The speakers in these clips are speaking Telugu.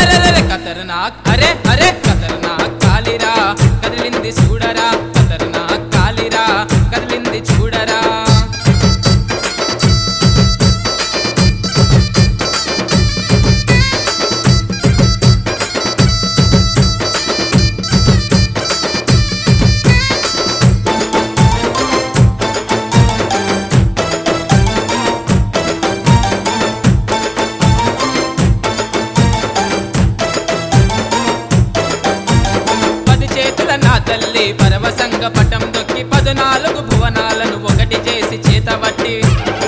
అరెరెరెరెరె ఖతర్నాక్ అరే అరే ఖతర్నాక్ కాలిరా కదిలింది చూడరా ఖతర్నాక్ కాలిరా కదిలింది చూడరా పది చేతుల నా తల్లి పరవశంగ పటం దొక్కి పదునాలుగు భువనాలను ఒకటి చేసి చేతబట్టి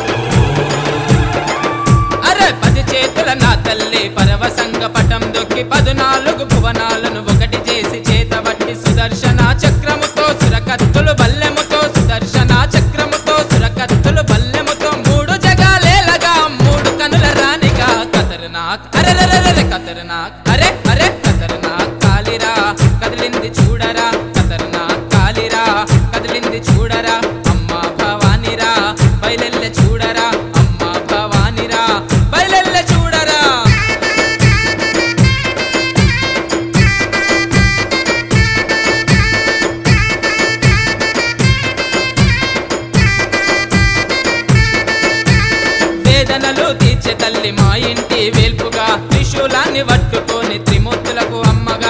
అరే పది చేతుల నా తల్లి పరవశంగ పటం దొక్కి పదునాలుగు భువనాలను ఒకటి చేసి చేతబట్టి సుదర్శన చక్రముతో సురకత్తులు బల్లెముతో సుదర్శన చక్రముతో సురకత్తులు బల్లెముతో మూడు జగాలేలగా మూడు కనుల రాణిగా కతర్నాక్ అరెరెరెరె కతర్నాక్ అరే అరే కతర్నాక్ కాలిరా కదిలింది చూడరా కతర్నాక్ కాలిరా కదిలింది చూడరా అమ్మా భవానిరా బయలెల్లె చూడరా అమ్మా భవానిరా బయలెల్లె చూడరా వేదనలు తీర్చే తల్లి మా ఇంటి వేల్పుగా త్రిశూలాన్ని పట్టుకొని త్రిమూర్తులకు అమ్మగా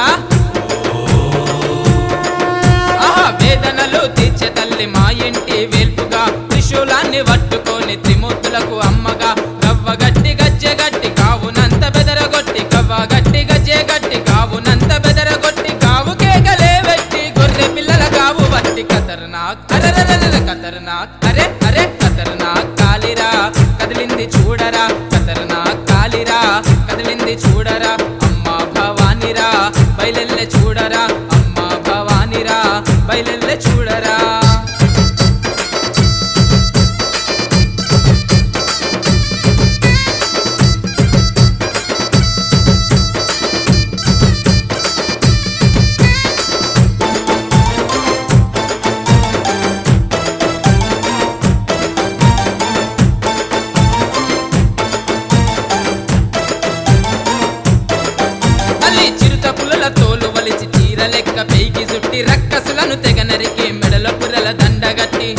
ఆహా వేదనలు తీర్చే తల్లి మా ఇంటి వేల్పుగా త్రిశూలాన్ని పట్టుకొని త్రిమూర్తులకు అమ్మగా గవ్వ గట్టి గజ్జె గట్టి కావునంత బెదరగొట్టి గవ్వ గట్టి గజ్జె గట్టి కావునంత బెదరగొట్టి కావు కేకలే వెట్టి గొర్రె పిల్లల కావు వట్టి ఖతర్నాక్ అరెరెరెరె ఖతర్నాక్ అరే అరే ఖతర్నాక్ కాలిరా కదిలింది చూడరా ఖతర్నాక్ కాలిరా కదిలింది చూడరా అమ్మా భవానిరా బయలెల్లె చూడరా అమ్మా భవానిరా బయలెల్లె చూడరా తల్లి చిరుత పుల్లల తోలు వలిచి చీర లెక్క పైకి చుట్టి రక్కసులను తెగ నరికి మెడల పుర్రల దండగట్టి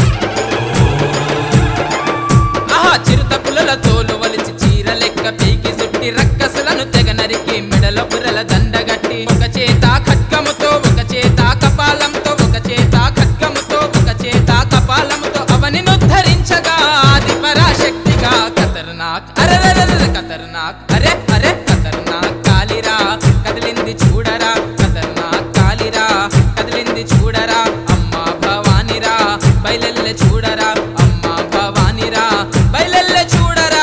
ఆహా చిరుత పుల్లల తోలు వలిచి చీర లెక్క పైకి చుట్టి రక్కసులను తెగ నరికి మెడల పుర్రల దండగట్టి ఒక చేత ఖడ్గముతో ఒక చేత కపాలంతో ఒక చేత ఖడ్గముతో ఒక చేత కపాలముతో అవని ధరించగా ఆది పరాశక్తిగా ఖతర్నాక్ అరెరెరెరె ఖతర్నాక్ అరే అరే ఖతర్నాక్ కాలిరా కదిలింది చూడరా ఖతర్నాక్ కాలిరా కదిలింది చూడరా అమ్మా భవానిరా బయలెల్లె చూడరా అమ్మా భవానిరా బయలెల్లె చూడరా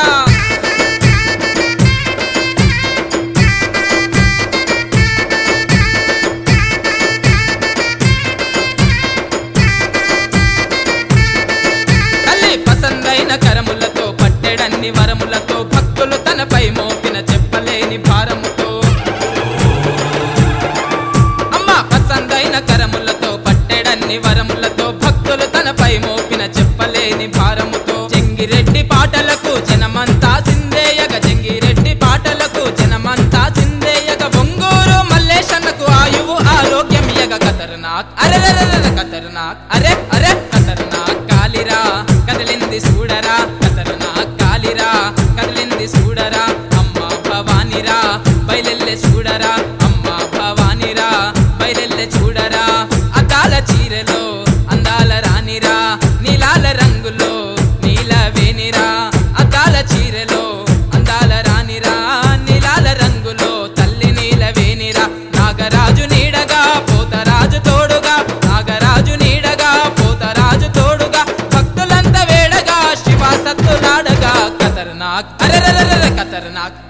తల్లి పసందైన కరములతో పట్టెడన్ని వరములతో భక్తులు తనపై మోపిన చెప్పలేని భారముతో అమ్మ పసందైన కరములతో పట్టెడన్ని వరములతో భక్తులు తనపై మోపిన చెప్పలేని భారముతో జంగిరెడ్డి పాటలకు జనమంతా సిందేయగ జంగిరెడ్డి పాటలకు జనమంతా సిందేయగ బొంగూరు మల్లేశన్నకు ఆయువు ఆరోగ్యం యగ ఖతర్నాక్ అరెరెరెరె ఖతర్నాక్ అరే అరే ఖతర్నాక్ కాలిరా కదిలింది చూడరా ఖతర్నాక్ కాలిరా కదిలింది చూడరా అమ్మా భవానిరా బయలెల్లె చూడరా అమ్మా భవానిరా బయలెల్లె చూడరా అద్దాల చీరలో అందాల రానిరా నీలాల రంగులో నీల వేనిరా అద్దాల చీరలో అందాల రానిరా నీలాల రంగులో తల్లి నీల వేనిరా నాగరాజు నీడగా పోతరాజు తోడుగా నాగరాజు నీడగా పోతరాజు తోడుగా భక్తులంతా వేడగా శివ సత్తులాడగా ఖతర్నాక్ అరెరెరెరె ఖతర్నాక్